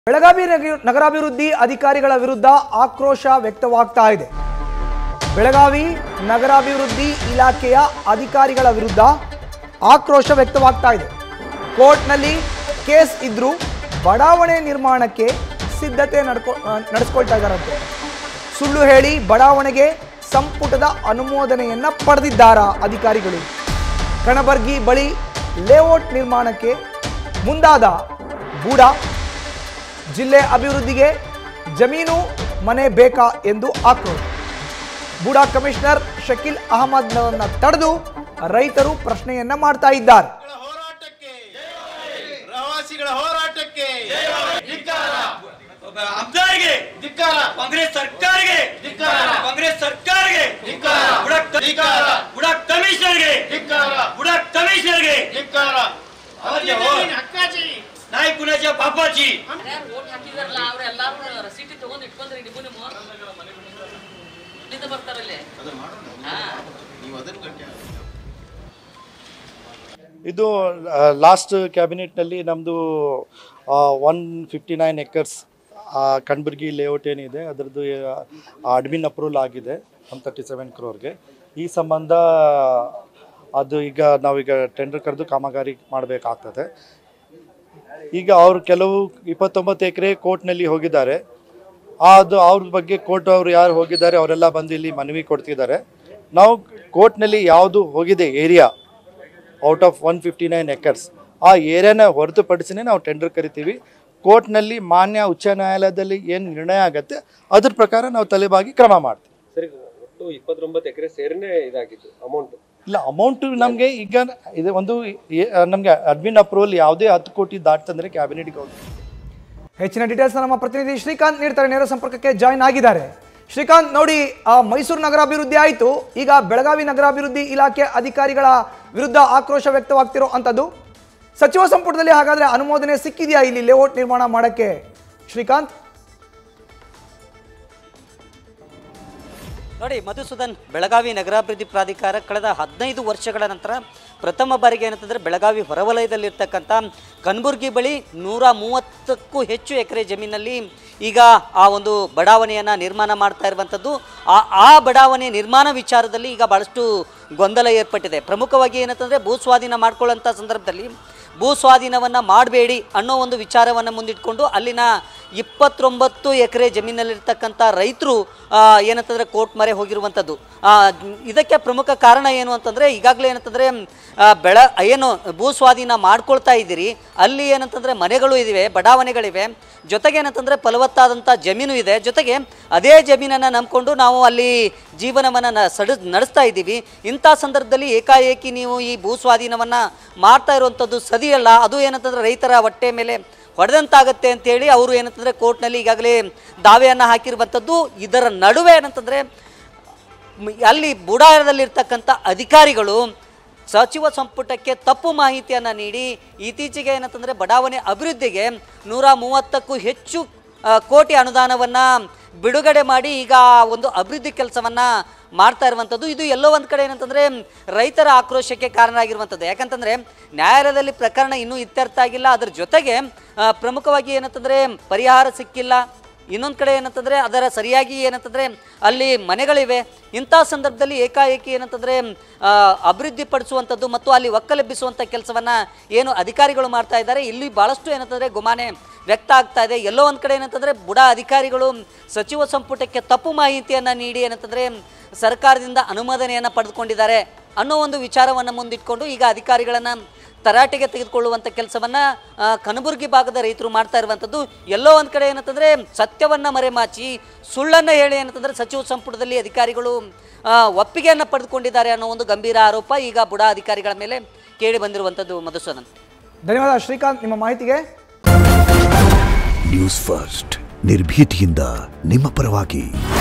ಬೆಳಗಾವಿ ನಗ- ನಗರಾಭಿವೃದ್ಧಿ ಅಧಿಕಾರಿಗಳ ವಿರುದ್ಧ ಆಕ್ರೋಶ ವ್ಯಕ್ತವಾಗ್ತಾ ಇದೆ ಬೆಳಗಾವಿ ನಗರಾಭಿವೃದ್ಧಿ ಇಲಾಖೆಯ ಅಧಿಕಾರಿಗಳ ವಿರುದ್ಧ ಆಕ್ರೋಶ ವ್ಯಕ್ತವಾಗ್ತಾ ಇದೆ ಕೋರ್ಟ್ನಲ್ಲಿ ಕೇಸ್ ಇದ್ರೂ ಬಡಾವಣೆ ನಿರ್ಮಾಣಕ್ಕೆ ಸಿದ್ಧತೆ ನಡ್ಕೊ ಆ, ನಡೆಸ್ಕೊಳ್ತಾ ಇದ್ದಾರಂತೆ ಸುಳ್ಳು ಹೇಳಿ ಬಡಾವಣೆಗೆ ಸಂಪುಟದ ಅನುಮೋದನೆಯನ್ನ ಪಡೆದಿದ್ದಾರಾ ಅಧಿಕಾರಿಗಳು ಕಣಬರ್ಗಿ ಬಳಿ ಲೇಔಟ್ ನಿರ್ಮಾಣಕ್ಕೆ ಮುಂದಾದ ಬೂಡ ಜಿಲ್ಲೆ ಅಭಿವೃದ್ಧಿಗೆ ಜಮೀನು ಮನೆ ಬೇಕಾ ಎಂದು ಆಕ್ರೋಶ ಬೂಡಾ ಕಮಿಷನರ್ ಶಕೀಲ್ ಅಹಮದ್ನವರನ್ನ ತಡೆದು ರೈತರು ಪ್ರಶ್ನೆಯನ್ನ ಮಾಡ್ತಾ ಇದ್ದಾರೆ ಹೋರಾಟಕ್ಕೆ ಪ್ರವಾಸಿಗಳ ಹೋರಾಟಕ್ಕೆ ಒಬ್ಬ ಅಬ್ದಾರಿಗೆ ಧಿಕ್ಕಾರ ಕಾಂಗ್ರೆಸ್ ಸರ್ಕಾರಕ್ಕೆ ಧಿಕ್ಕಾರ. ಕಾಂಗ್ರೆಸ್ ಸರ್ಕಾರಕ್ಕೆ ಧಿಕ್ಕಾರ. ಬುಡಕ್ ಧಿಕ್ಕಾರ. ಬುಡಕ್ ಕಮಿಷನರ್ಗೆ ಧಿಕ್ಕಾರ ಬುಡಕ್ ಕಮಿಷನರ್ಗೆ ಧಿಕ್ಕಾರ ಅವರಿಗೆ ಹಕ್ಕಾಚಿ ನಾಯಕ್ ಕುನಾಜ ಪಾಪಾಜಿ ಯಾರು ವೋಟ್ ಹಾಕಿದಾರಲ್ಲ ಅವ್ರೆಲ್ಲಾರು ರಸೀಟಿ ತಗೊಂಡ್ ಇಟ್ಕೊಂಡ್ರಿ ನೀವು ನೀವು ಇಲ್ಲಿಂದ ಬರ್ತಾರಲ್ಲಿ ಹಾ ಇದು ಲಾಸ್ಟ್ ಕ್ಯಾಬಿನೆಟ್ನಲ್ಲಿ ನಮ್ಮದು one fifty nine acres Kanbargi layout ಏನಿದೆ ಅದರದ್ದು ಅಡ್ಮಿನ್ ಅಪ್ರೂವಲ್ ಆಗಿದೆ ಒನ್ ತರ್ಟಿ ಸೆವೆನ್ ಕ್ರೋರ್ಗೆ ಈ ಸಂಬಂಧ ಅದು ಈಗ ನಾವೀಗ ಟೆಂಡರ್ ಕರೆದು ಕಾಮಗಾರಿ ಮಾಡಬೇಕಾಗ್ತದೆ ಈಗ ಅವರು ಕೆಲವು ಇಪ್ಪತ್ತೊಂಬತ್ತು ಎಕರೆ ಕೋರ್ಟ್ನಲ್ಲಿ ಹೋಗಿದ್ದಾರೆ ಅದು ಅವ್ರ ಬಗ್ಗೆ ಕೋರ್ಟ್ ಅವರು ಯಾರು ಹೋಗಿದ್ದಾರೆ ಅವರೆಲ್ಲ ಬಂದು ಇಲ್ಲಿ ಮನವಿ ಕೊಡ್ತಿದ್ದಾರೆ ನಾವು ಕೋರ್ಟ್ನಲ್ಲಿ ಯಾವುದು ಹೋಗಿದೆ area out of one fifty nine acres ಆ ಏರಿಯಾನ ಹೊರತುಪಡಿಸಿನೇ ನಾವು ಟೆಂಡರ್ ಕರಿತೀವಿ ಕೋರ್ಟ್ನಲ್ಲಿ ಮಾನ್ಯ ಉಚ್ಚ ನ್ಯಾಯಾಲಯದಲ್ಲಿ ಏನು ನಿರ್ಣಯ ಆಗುತ್ತೆ ಅದ್ರ ಪ್ರಕಾರ ನಾವು ತಲೆಬಾಗಿ ಕ್ರಮ ಮಾಡ್ತೀವಿ ಸರಿ ಒಟ್ಟು ಇಪ್ಪತ್ತೊಂಬತ್ತು ಎಕರೆ ಸೇರಿನೇ ಇದಾಗಿತ್ತು ಅಮೌಂಟ್ ಇಲ್ಲ ಅಮೌಂಟು ನಮಗೆ ಈಗ ಇದು ಒಂದು ನಮಗೆ ಅಡ್ಮಿನ್ ಅಪ್ರೂವಲ್ ಯಾವುದೇ ಹತ್ತು ಕೋಟಿ ದಾಟ್ತಂದ್ರೆ ಕ್ಯಾಬಿನೆಟ್ಗೆ ಹೋಗುತ್ತೆ ಹೆಚ್ಚಿನ ಡೀಟೇಲ್ಸ್ ನಮ್ಮ ಪ್ರತಿನಿಧಿ ಶ್ರೀಕಾಂತ್ ನೀಡ್ತಾರೆ ನೇರ ಸಂಪರ್ಕಕ್ಕೆ ಜಾಯ್ನ್ ಆಗಿದ್ದಾರೆ ಶ್ರೀಕಾಂತ್ ನೋಡಿ ಆ, ಮೈಸೂರು ನಗರಾಭಿವೃದ್ಧಿ ಆಯಿತು ಈಗ ಬೆಳಗಾವಿ ನಗರಾಭಿವೃದ್ಧಿ ಇಲಾಖೆ ಅಧಿಕಾರಿಗಳ ವಿರುದ್ಧ ಆಕ್ರೋಶ ವ್ಯಕ್ತವಾಗ್ತಿರೋ ಅಂಥದ್ದು ಸಚಿವ ಸಂಪುಟದಲ್ಲಿ ಹಾಗಾದ್ರೆ ಅನುಮೋದನೆ ಸಿಕ್ಕಿದೆಯಾ ಇಲ್ಲಿ ಲೇಔಟ್ ನಿರ್ಮಾಣ ಮಾಡಕ್ಕೆ ಶ್ರೀಕಾಂತ್ ನೋಡಿ ಮಧುಸೂದನ್ ಬೆಳಗಾವಿ ನಗರಾಭಿವೃದ್ಧಿ ಪ್ರಾಧಿಕಾರ ಕಳೆದ ಹದಿನೈದು ವರ್ಷಗಳ ನಂತರ ಪ್ರಥಮ ಬಾರಿಗೆ ಏನಂತಂದರೆ ಬೆಳಗಾವಿ ಹೊರವಲಯದಲ್ಲಿರ್ತಕ್ಕಂಥ ಕನಬುರ್ಗಿ ಬಳಿ ನೂರ ಮೂವತ್ತಕ್ಕೂ ಹೆಚ್ಚು ಎಕರೆ ಜಮೀನಲ್ಲಿ ಈಗ ಆ ಒಂದು ಬಡಾವಣೆಯನ್ನು ನಿರ್ಮಾಣ ಮಾಡ್ತಾ ಇರುವಂಥದ್ದು ಆ ಆ ಬಡಾವಣೆ ನಿರ್ಮಾಣ ವಿಚಾರದಲ್ಲಿ ಈಗ ಭಾಳಷ್ಟು ಗೊಂದಲ ಏರ್ಪಟ್ಟಿದೆ ಪ್ರಮುಖವಾಗಿ ಏನಂತಂದರೆ ಭೂ ಸ್ವಾಧೀನ ಮಾಡ್ಕೊಳ್ಳೋಂಥ ಸಂದರ್ಭದಲ್ಲಿ ಭೂ ಸ್ವಾಧೀನವನ್ನು ಮಾಡಬೇಡಿ ಅನ್ನೋ ಒಂದು ವಿಚಾರವನ್ನು ಮುಂದಿಟ್ಕೊಂಡು ಅಲ್ಲಿನ ಇಪ್ಪತ್ತೊಂಬತ್ತು ಎಕರೆ ಜಮೀನಲ್ಲಿರ್ತಕ್ಕಂಥ ರೈತರು ಏನಂತಂದರೆ ಕೋರ್ಟ್ ಮರೆ ಹೋಗಿರುವಂಥದ್ದು ಆ, ಇದಕ್ಕೆ ಪ್ರಮುಖ ಕಾರಣ ಏನು ಅಂತಂದರೆ ಈಗಾಗಲೇ ಏನಂತಂದರೆ ಬೆಳ ಏನು ಭೂ ಸ್ವಾಧೀನ ಮಾಡ್ಕೊಳ್ತಾ ಇದ್ದೀರಿ ಅಲ್ಲಿ ಏನಂತಂದರೆ ಮನೆಗಳು ಇವೆ ಬಡಾವಣೆಗಳಿವೆ ಜೊತೆಗೆ ಏನಂತಂದರೆ ಫಲವತ್ತಾದಂಥ ಜಮೀನು ಇದೆ ಜೊತೆಗೆ ಅದೇ ಜಮೀನನ್ನು ನಂಬಿಕೊಂಡು ನಾವು ಅಲ್ಲಿ ಜೀವನವನ್ನು ನ ಸಡ ನಡೆಸ್ತಾ ಇದ್ದೀವಿ ಇಂಥ ಸಂದರ್ಭದಲ್ಲಿ ಏಕಾಏಕಿ ನೀವು ಈ ಭೂ ಸ್ವಾಧೀನವನ್ನು ಮಾಡ್ತಾ ಇರುವಂಥದ್ದು ಸರಿಯಲ್ಲ ಅದು ಏನಂತಂದರೆ ರೈತರ ಹೊಟ್ಟೆ ಮೇಲೆ ಹೊಡೆದಂತಾಗತ್ತೆ ಅಂತೇಳಿ ಅವರು ಏನಂತಂದರೆ ಕೋರ್ಟ್ನಲ್ಲಿ ಈಗಾಗಲೇ ದಾವೆಯನ್ನು ಹಾಕಿರುವಂಥದ್ದು ಇದರ ನಡುವೆ ಏನಂತಂದರೆ ಮ್- ಅಲ್ಲಿ ಬುಡಾರದಲ್ಲಿರ್ತಕ್ಕಂಥ ಅಧಿಕಾರಿಗಳು ಸಚಿವ ಸಂಪುಟಕ್ಕೆ ತಪ್ಪು ಮಾಹಿತಿಯನ್ನು ನೀಡಿ ಇತ್ತೀಚೆಗೆ ಏನಂತಂದರೆ ಬಡಾವಣೆ ಅಭಿವೃದ್ಧಿಗೆ ನೂರ ಮೂವತ್ತಕ್ಕೂ ಹೆಚ್ಚು ಆ, ಕೋಟಿ ಅನುದಾನವನ್ನು ಬಿಡುಗಡೆ ಮಾಡಿ ಈಗ ಆ ಒಂದು ಅಭಿವೃದ್ಧಿ ಕೆಲಸವನ್ನು ಮಾಡ್ತಾ ಇರುವಂಥದ್ದು ಇದು ಎಲ್ಲೋ ಒಂದು ಕಡೆ ಏನಂತಂದರೆ ರೈತರ ಆಕ್ರೋಶಕ್ಕೆ ಕಾರಣ ಆಗಿರುವಂಥದ್ದು ಯಾಕಂತಂದರೆ ನ್ಯಾಯಾಲಯದಲ್ಲಿ ಪ್ರಕರಣ ಇನ್ನೂ ಇತ್ಯರ್ಥ ಆಗಿಲ್ಲ ಅದರ ಜೊತೆಗೆ ಆ, ಪ್ರಮುಖವಾಗಿ ಏನಂತಂದರೆ ಪರಿಹಾರ ಸಿಕ್ಕಿಲ್ಲ ಇನ್ನೊಂದು ಕಡೆ ಏನಂತಂದರೆ ಅದರ ಸರಿಯಾಗಿ ಏನಂತಂದರೆ ಅಲ್ಲಿ ಮನೆಗಳಿವೆ ಇಂಥ ಸಂದರ್ಭದಲ್ಲಿ ಏಕಾಏಕಿ ಏನಂತಂದರೆ ಅಭಿವೃದ್ಧಿ ಪಡಿಸುವಂಥದ್ದು ಮತ್ತು ಅಲ್ಲಿ ಒಕ್ಕಲೆಬ್ಬಿಸುವಂಥ ಕೆಲಸವನ್ನು ಏನು ಅಧಿಕಾರಿಗಳು ಮಾಡ್ತಾ ಇದ್ದಾರೆ ಇಲ್ಲಿ ಭಾಳಷ್ಟು ಏನಂತಂದರೆ ಗುಮಾನೆ ವ್ಯಕ್ತ ಆಗ್ತಾ ಇದೆ ಎಲ್ಲೋ ಒಂದು ಕಡೆ ಏನಂತಂದರೆ ಬುಡ ಅಧಿಕಾರಿಗಳು ಸಚಿವ ಸಂಪುಟಕ್ಕೆ ತಪ್ಪು ಮಾಹಿತಿಯನ್ನು ನೀಡಿ ಏನಂತಂದರೆ ಸರ್ಕಾರದಿಂದ ಅನುಮೋದನೆಯನ್ನು ಪಡೆದುಕೊಂಡಿದ್ದಾರೆ ಅನ್ನೋ ಒಂದು ವಿಚಾರವನ್ನು ಮುಂದಿಟ್ಕೊಂಡು ಈಗ ಅಧಿಕಾರಿಗಳನ್ನು ತರಾಟೆಗೆ ತೆಗೆದುಕೊಳ್ಳುವಂಥ ಕೆಲಸವನ್ನು ಕನಬುರಗಿ ಭಾಗದ ರೈತರು ಮಾಡ್ತಾ ಇರುವಂಥದ್ದು ಎಲ್ಲೋ ಒಂದು ಕಡೆ ಏನಂತಂದರೆ ಸತ್ಯವನ್ನು ಮರೆಮಾಚಿ ಸುಳ್ಳನ್ನು ಹೇಳಿ ಏನಂತಂದರೆ ಸಚಿವ ಸಂಪುಟದಲ್ಲಿ ಅಧಿಕಾರಿಗಳು ಆ, ಒಪ್ಪಿಗೆಯನ್ನು ಪಡೆದುಕೊಂಡಿದ್ದಾರೆ ಅನ್ನೋ ಒಂದು ಗಂಭೀರ ಆರೋಪ ಈಗ ಬುಡ ಅಧಿಕಾರಿಗಳ ಮೇಲೆ ಕೇಳಿ ಬಂದಿರುವಂಥದ್ದು ಮಧುಸೂದನ್ ಧನ್ಯವಾದ ಶ್ರೀಕಾಂತ್ ನಿಮ್ಮ ಮಾಹಿತಿಗೆ ನ್ಯೂಸ್ ಫಸ್ಟ್ ನಿರ್ಭೀತಿಯಿಂದ ನಿಮ್ಮ ಪರವಾಗಿ